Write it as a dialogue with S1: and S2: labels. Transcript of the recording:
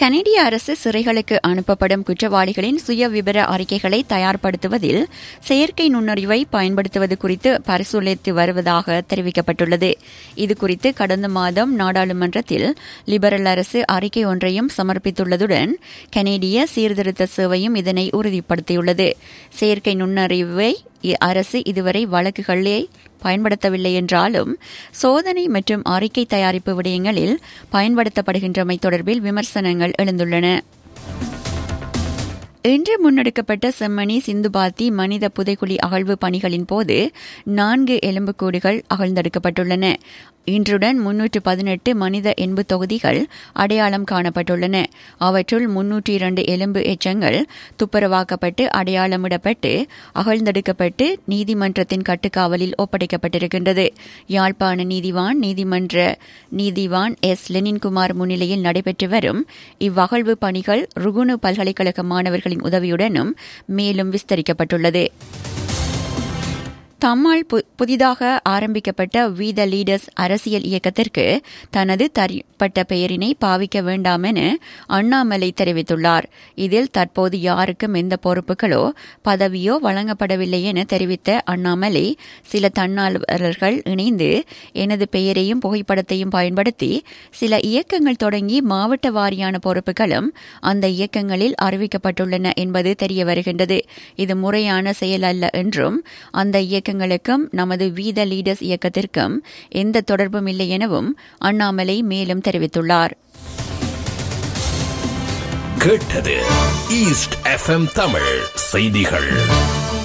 S1: கனடிய அரசு சிறைகளுக்கு அனுப்பப்படும் குற்றவாளிகளின் சுய விபர அறிக்கைகளை தயார்படுத்துவதில் செயற்கை நுண்ணறிவை பயன்படுத்துவது குறித்து பரிசீலித்து வருவதாக தெரிவிக்கப்பட்டுள்ளது இதுகுறித்து கடந்த மாதம் நாடாளுமன்றத்தில் லிபரல் அரசு அறிக்கை ஒன்றையும் சமர்ப்பித்துள்ளதுடன் கனேடிய சீர்திருத்த சேவையும் இதனை உறுதிப்படுத்தியுள்ளது செயற்கை நுண்ணறிவை அரசு இதுவரை வழக்குகளே பயன்படுத்தவில்லை என்றாலும் சோதனை மற்றும் அறிக்கை தயாரிப்பு விடயங்களில் பயன்படுத்தப்படுகின்றமை தொடர்பில் விமர்சனங்கள் எழுந்துள்ளன இன்று முன்னெடுக்கப்பட்ட செம்மணி சிந்துபாத்தி மனித புதைக்குழி அகழ்வு பணிகளின் போது நான்கு எலும்புக்கூடுகள் அகழ்ந்தெடுக்கப்பட்டுள்ளன இன்றுடன் முன்னூற்று பதினெட்டு மனித எண்பு தொகுதிகள் அடையாளம் காணப்பட்டுள்ளன அவற்றுள் முன்னூற்றி இரண்டு எலும்பு எச்சங்கள் துப்புரவாக்கப்பட்டு அடையாளமிடப்பட்டு அகழ்ந்தெடுக்கப்பட்டு நீதிமன்றத்தின் கட்டுக்காவலில் ஒப்படைக்கப்பட்டிருக்கின்றது யாழ்ப்பாண நீதிவான் நீதிமன்ற நீதிவான் எஸ் லெனின்குமார் முன்னிலையில் நடைபெற்று வரும் இவ்வகழ்வு பணிகள் ருகுணு பல்கலைக்கழக மாணவர்களின் உதவியுடனும் மேலும் விஸ்தரிக்கப்பட்டுள்ளது தம்மால் புதிதாக ஆரம்பிக்கப்பட்ட வி த லீடர்ஸ் அரசியல் இயக்கத்திற்கு தனது தனிப்பட்ட பெயரினை பாவிக்க வேண்டாம் என அண்ணாமலை தெரிவித்துள்ளார் இதில் தற்போது யாருக்கும் எந்த பொறுப்புகளோ பதவியோ வழங்கப்படவில்லை என தெரிவித்த அண்ணாமலை சில தன்னார்வலர்கள் இணைந்து எனது பெயரையும் புகைப்படத்தையும் பயன்படுத்தி சில இயக்கங்கள் தொடங்கி மாவட்ட வாரியான பொறுப்புகளும் அந்த இயக்கங்களில் அறிவிக்கப்பட்டுள்ளன என்பது தெரிய வருகின்றது இது முறையான செயல் அல்ல என்றும் அந்த இயக்க இயக்கங்களுக்கும் நமது வீத லீடர்ஸ் இயக்கத்திற்கும் எந்த தொடர்பும் இல்லை எனவும் அண்ணாமலை மேலும் தெரிவித்துள்ளார்
S2: கேட்டது ஈஸ்ட் எஃப்எம் தமிழ் செய்திகள்